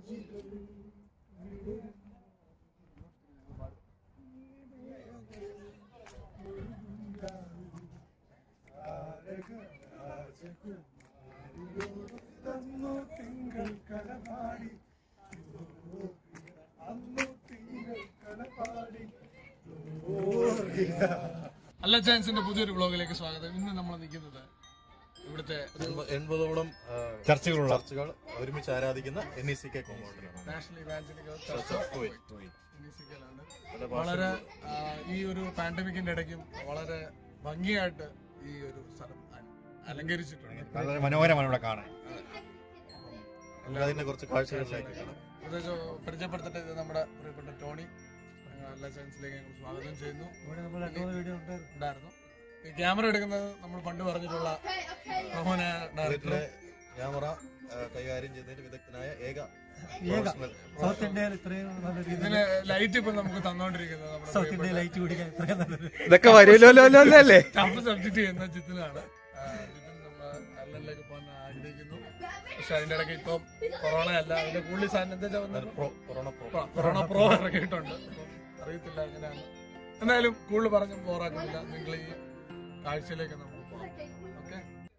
അല്ല ചാൻസിന്റെ പുതിയൊരു ബ്ലോഗിലേക്ക് സ്വാഗതം ഇന്ന് നമ്മൾ നിൽക്കുന്നത് ഇവിടുത്തെ എൺപ- എൺപതോളം ആ, ചർച്ചകളുള്ള ചർച്ചുകൾ ഒരുമിച്ച് ആരാധിക്കുന്ന എൻ ഇ സി കെ കോമ്പൗണ്ടിലാണ് national evangelical church of Kuwait. മ്യൂസിക്കലാണ് പല വളരെ ആ, ഈ ഒരു പാൻഡമിക്കിന്റെ ഇടയ്ക്കും വളരെ ഭംഗിയായിട്ട് ഈ ഒരു സ്ഥലം അ- അലങ്കരിച്ചിട്ടുണ്ട് വളരെ മനോഹരമാണ് ഇവിടെ കാണാൻ നമുക്ക് അതിന്റെ കുറച്ച് കാഴ്ചകളിലേക്ക് കാണാം പ്രത്യേകിച്ച് പരിചയപ്പെടുത്തിട്ട് ഇത് നമ്മുടെ പ്രിയപ്പെട്ട ടോണി ഞങ്ങൾ എല്ലാ ചാൻസിലേക്ക് ഞങ്ങൾ സ്വാഗതം ചെയ്യുന്നു ഉണ്ടായിരുന്നു ഈ ക്യാമറ എടുക്കുന്നത് നമ്മൾ പണ്ട് പറഞ്ഞിട്ടുള്ള ബഹുമാന ഡയറക്ടർ കുവൈറ്റിലെ ക്യാമറ ആ, കൈകാര്യം ചെയ്യുന്നതിന് വിദഗ്ധനായ ഏക professional സൗത്ത് ഇന്ത്യയിൽ ഇത്രയും നല്ലൊരു ഇതിന് ലൈറ്റ് ഇപ്പൊ നമുക്ക് തന്നോണ്ടിരിക്കുന്നത് സൗത്ത് നമ്മുടെ ഇന്ത്യയിൽ ലൈറ്റ് പിടിക്കാൻ ഇത്രയും നല്ലൊരു ഇതൊക്കെ വരുമല്ലോ അല്ലേ ടഫ് സബ്ജക്ട് ചെയ്യുന്ന ജിത്തിനാണ് ആ, ജിത്തിൻ നമ്മുടെ അല്ലലിലേക്ക് പോകാൻ ആഗ്രഹിക്കുന്നു പക്ഷെ അതിന്റെ ഇടയ്ക്ക് ഇപ്പം കൊറോണ അല്ല അതിന്റെ കൂടുതൽ സാധനം എന്താ വന്നത് pro corona pro corona pro ഇറങ്ങിയിട്ടുണ്ട് അപ്പം അറിയത്തില്ല എങ്ങനെയാണ് എന്തായാലും കൂടുതൽ പറഞ്ഞ് ബോറാക്കുന്നില്ല നിങ്ങൾ ഈ കാഴ്ചയിലേക്ക് നമുക്ക് പോകാം ഓക്കെ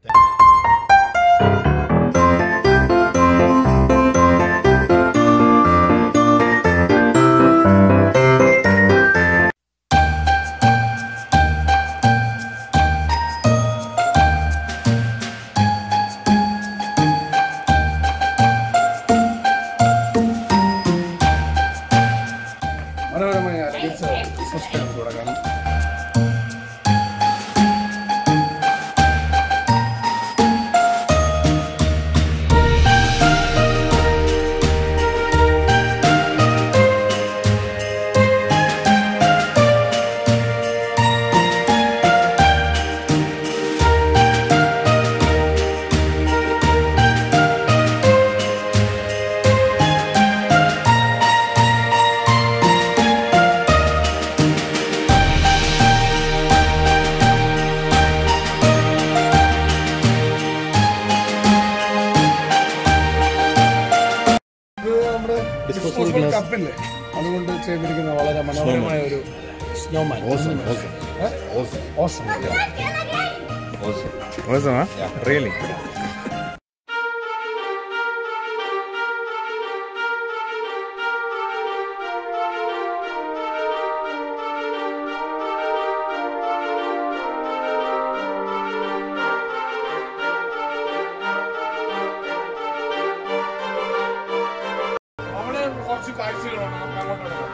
മനോഹരമായി അലങ്കരിച്ച ക്രിസ്മസ് ടൈം തുടങ്ങാം ഇത് നമ്മുടെ ഡിസ്പോസബിൾ കപ്പില്ലേ അതുകൊണ്ട് ചെയ്തിരിക്കുന്ന വളരെ മനോഹരമായ ഒരു സ്നോമാൻ ഓസം റിയലി അവിടെ കുറച്ച് കാഴ്ചകളാണ് നമുക്ക് അങ്ങോട്ട് എടുക്കാം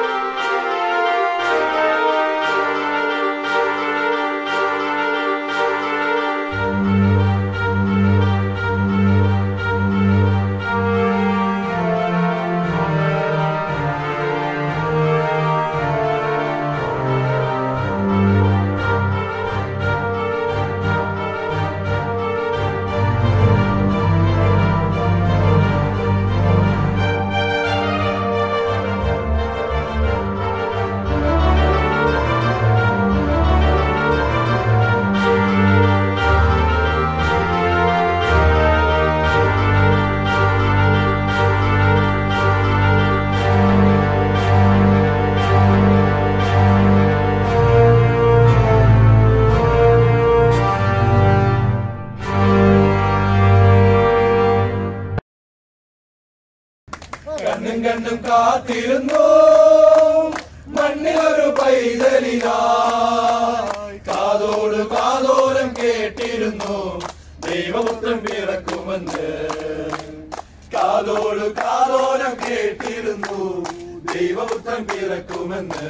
കണ്ണും കണ്ണും കാത്തിരുന്നു മണ്ണിലൊരു പൈതലിനായി കാതോട് കാതോരം കേട്ടിരുന്നു ദൈവപുത്രൻ പിറക്കുമെന്ന് കാതോട് കാതോരം കേട്ടിരുന്നു ദൈവപുത്രൻ പിറക്കുമെന്ന്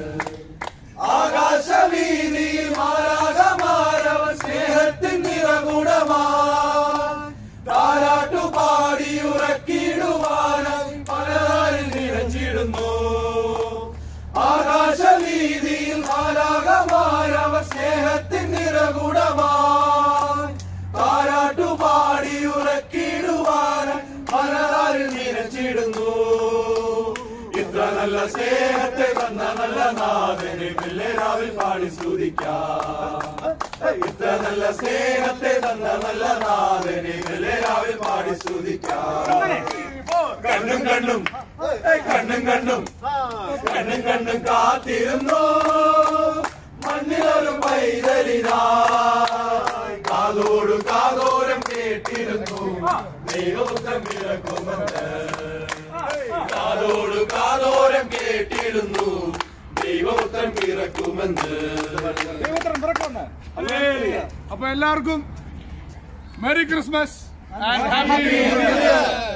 ആകാശവീതിയിൽ മാരാകമാരവൻ സ്നേഹത്തിൻ നിറകുടമാ താരാട്ടു പാടിയുറക്കിടുവാനായി പലതാരിൽ നിറച്ചിടുന്നു ആകാശവീതിയിൽ മാരാകമാരവൻ സ്നേഹത്തിൻ നിറകുടമായി താരാട്ടു പാടിയുറക്കിടുവാനായി പലതാരിൽ നിറച്ചിടുന്നു ഇത്ര നല്ല സ്നേഹത്തെ തന്ന നല്ല നാഥനെ പിള്ളേരാവിൽ പാടി സ്തുതിക്കാം ഇത്ര നല്ല സ്നേഹത്തെ തന്ന നല്ല നാഥനെ പിള്ളേരാവിൽ പാടി സ്തുതിക്കാം കണ്ണു കണ്ണും കണ്ണും ഏയ് കണ്ണും കണ്ണും കണ്ണും കണ്ണും കാത്തിരുന്നു മണ്ണിലൊരു പൈതലിനായി കാതോടു കാതോരം കേട്ടിരുന്നു ദൈവപുത്രം പിറക്കുമെന്ന് കാതോടു കാതോരം കേട്ടിരുന്നു ദൈവപുത്രം പിറക്കുമെന്ന് അപ്പൊ എല്ലാവർക്കും merry Christmas and happy new year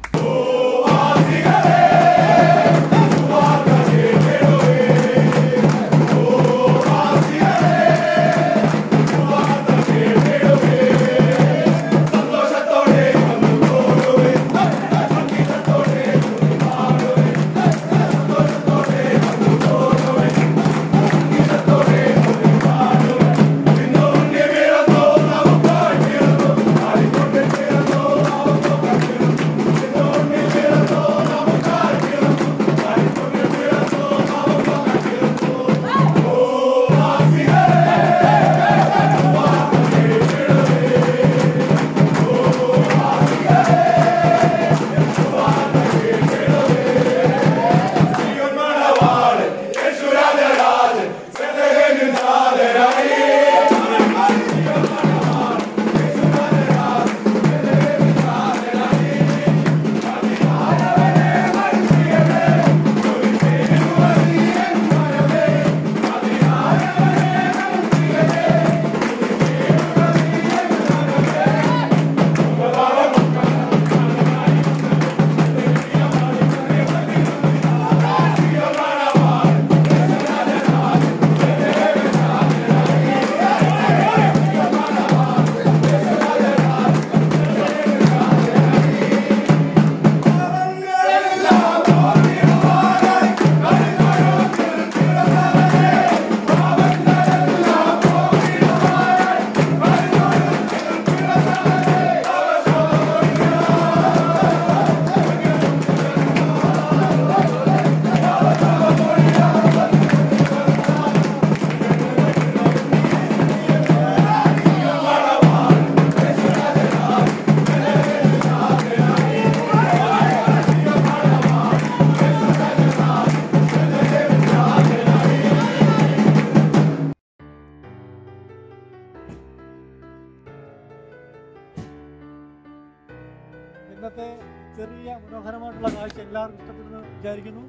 ഇന്നത്തെ ചെറിയ മനോഹരമായിട്ടുള്ള കാഴ്ച എല്ലാവർക്കും ഇഷ്ടപ്പെടുന്നു വിചാരിക്കുന്നു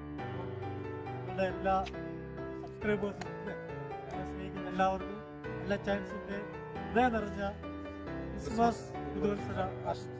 നിങ്ങളുടെ എല്ലാ സബ്സ്ക്രൈബേഴ്സും ഞങ്ങളെ സ്നേഹിക്കുന്ന എല്ലാവർക്കും എല്ലാ ചാനൽസിന്റെ ഹൃദയം നിറഞ്ഞ ക്രിസ്മസ് പുതുവത്സര ആശംസകൾ